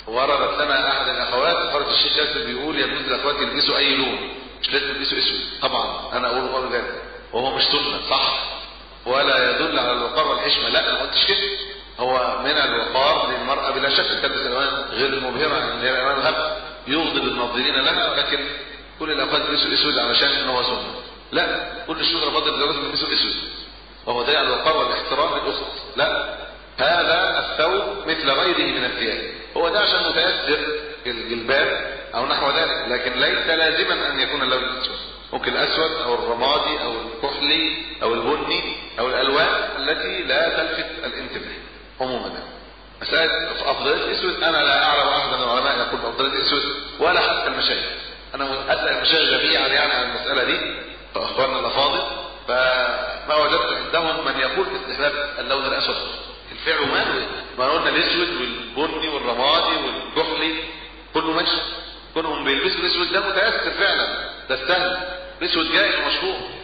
وردت لنا احد الاخوات قالت الشيخ ياسر بيقول يجوز الاخوات يلبسوا اي لون مش لازم يلبسوا اسود طبعا انا اقول قول ذلك وهو مش سنه صح ولا يدل على الوقار والحشمه لا انا ما قلتش كده هو من الوقار للمراه بلا شك تلبس الوان غير المبهره اللي هي الالوان الهبه يغضب الناظرين لها ولكن كل الاخوات يلبسوا اسود علشان ان هو سنه لا كل الشجره فضل الزواج يلبسوا اسود وهو ده الوقار والاحترام للاخت لا هذا الثوب مثل غيره من الثياب هو ده عشان متاثر الجلباب او نحو ذلك لكن ليس لازما ان يكون اللون الاسود ممكن الاسود او الرمادي او الكحلي او البني او الالوان التي لا تلفت الانتباه عموما مسألة أفضلية الأسود أنا لا أعلم أحد من العلماء يقول أفضلية الأسود ولا حتى المشايخ أنا أسأل المشايخ جميعا يعني عن المسألة دي فأخواننا الأفاضل فما وجدت عندهم من يقول باستحباب اللون الأسود الفعل ماله ما قلنا الأسود والبني والرمادي والكحلي كله ماشي كونهم بيلبسوا الأسود ده متأثر فعلا ده استهل الأسود جائز ومشهور